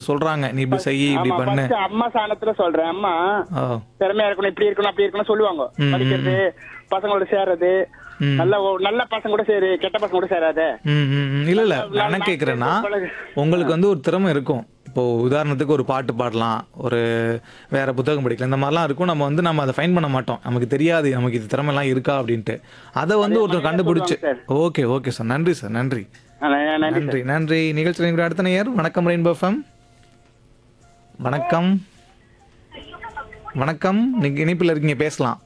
சொல்றாங்க நீ இப்படி செய் இப்படி ஆமா பண்ணு first அம்மா சாணத்துல சொல்றேன் அம்மா ஓ திறமையா இருக்கணும் இப்படி இருக்கணும் அப்படி இருக்கணும் சொல்லுவாங்க ம், படிக்கிறது பசங்களோட சேர்றது ம். நல்ல ஒ- நல்ல பசங்க கூட சேரு கெட்ட பசங்க கூட சேராத ம், ம், ம். இல்ல இல்ல நான் என்ன நான் கேக்குறேன்னா பழகு. உங்களுக்கு வந்து ஒரு திறமை இருக்கும் இப்போ உதாரணத்துக்கு ஒரு பாட்டு பாடலாம் ஒரு வேற புத்தகம் படிக்கலாம் இந்த மாதிரிலாம் இருக்கும் நம்ம வந்து நம்ம அதை ஃபைன் பண்ண மாட்டோம் நமக்கு தெரியாது நமக்கு இது திறமைலாம் இருக்கா அப்படின்ட்டு அதை வந்து ஒருத்தர் கண்டுபிடிச்சு ஓகே ஓகே சார் நன்றி சார் நன்றி ஆ, நன்றி சார். நன்றி நன்றி நிகழ்ச்சியில் எங்களுடைய அடுத்த நேயர் வணக்கம் ரெயின்போ எஃப்எம் வணக்கம் வணக்கம் நீங்க இணைப்பில் இருக்கீங்க பேசலாம்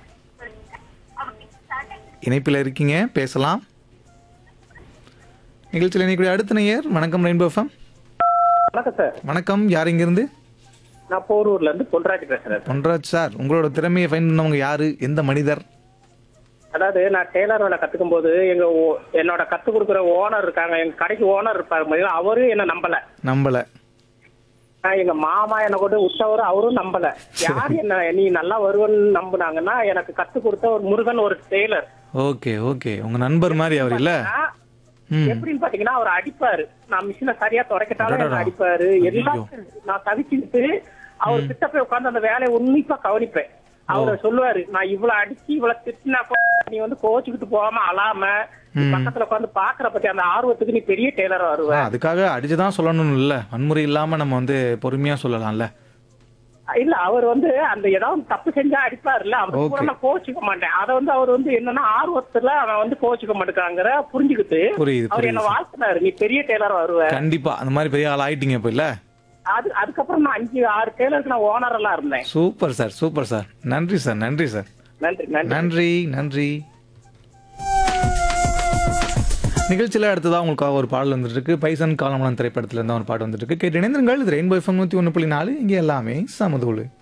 இணைப்பில் இருக்கீங்க பேசலாம் நிகழ்ச்சியில் இணைக்கூடிய அடுத்த நேயர் வணக்கம் ரெயின்போ எஃப்எம் வணக்கம் சார் வணக்கம் யார் இங்கிருந்து நான் போரூர்ல இருந்து பொன்ராஜ் பேசுறேன் பொன்ராஜ் சார் உங்களோட திறமையை ஃபைன் பண்ணவங்க யாரு எந்த மனிதர் அதாவது நான் டெய்லர் வேலை கத்துக்கும் போது எங்க ஓ- என்னோட கத்து கொடுக்குற ஓனர் இருக்காங்க எங்க கடைக்கு ஓனர் இருப்பாரு பாத்தீங்களா, அவரு என்ன நம்பல நம்பல நான் எங்க மாமா என்ன கொண்டு உற்சவர் அவரும் நம்பல யார் என்ன நீ நல்லா வருவன்னு நம்புனாங்கன்னா எனக்கு கத்து கொடுத்த ஒரு முருகன் ஒரு டெய்லர் ஓகே ஓகே உங்க நண்பர் மாதிரி அவர் இல்ல ம் எப்படின்னு பாத்தீங்கன்னா அவர் அடிப்பாரு நான் மிஷினை சரியா துடைக்கட்டாலும் என்ன அடடடா. அடிப்பாரு எல்லாம் ஐயோ. நான் தவிச்சுக்கிட்டு அவர் கிட்ட போய் உட்கார்ந்து அந்த வேலையை உன்னிப்பா கவனிப்பேன் அவரு சொல்லுவாரு நான் இவ்வளவு அடிச்சு இவ்வளவு திட்டினா கூட நீ வந்து கோச்சுக்கிட்டு போகாம அழாம நீ பக்கத்துல உட்கார்ந்து பாக்குற பத்தி அந்த ஆர்வத்துக்கு நீ பெரிய டெய்லரா வருவ ஆ, அதுக்காக அடிச்சுதான் சொல்லணும் இல்ல வன்முறை இல்லாம நம்ம வந்து பொறுமையா சொல்லலாம்ல இல்ல அவர் வந்து அந்த ஏதாவது தப்பு செஞ்சா அடிப்பாருல்ல அவர் கூட Okay. நான் கோச்சுக்க மாட்டேன் அத வந்து அவர் வந்து என்னன்னா ஆர்வத்துல அவன் வந்து கோச்சுக்க மாட்டேங்கிறாங்கிற புரிஞ்சுக்கிட்டு புரியுது அவர் என்ன புரியுது வாழ்த்தினாரு நீ பெரிய டெய்லரா வருவ கண்டிப்பா அந்த மாதிரி பெரிய ஆள் ஆயிட்டீங்க இப்ப இல்ல அது அதுக்கப்புறம் நான் அஞ்சு ஆறு டெய்லருக்கு நான் ஓனர் எல்லாம் இருந்தேன் சூப்பர் சார் சூப்பர் சார் நன்றி சார் நன்றி சார் நன்றி நன்றி நன்றி நன்றி நிகழ்ச்சியில் அடுத்ததாக உங்களுக்காக ஒரு பாடல் வந்துட்டு இருக்கு பைசன் காலமலம் திரைப்படத்துல இருந்து ஒரு பாட்டு வந்துட்டு இருக்கு கேட்டு இணைந்திருங்கள் இது ரெயின்போ எஃப்எம் நூற்றி ஒன்று புள்ளி நாலு இங்கே எல்லாமே சமதூளு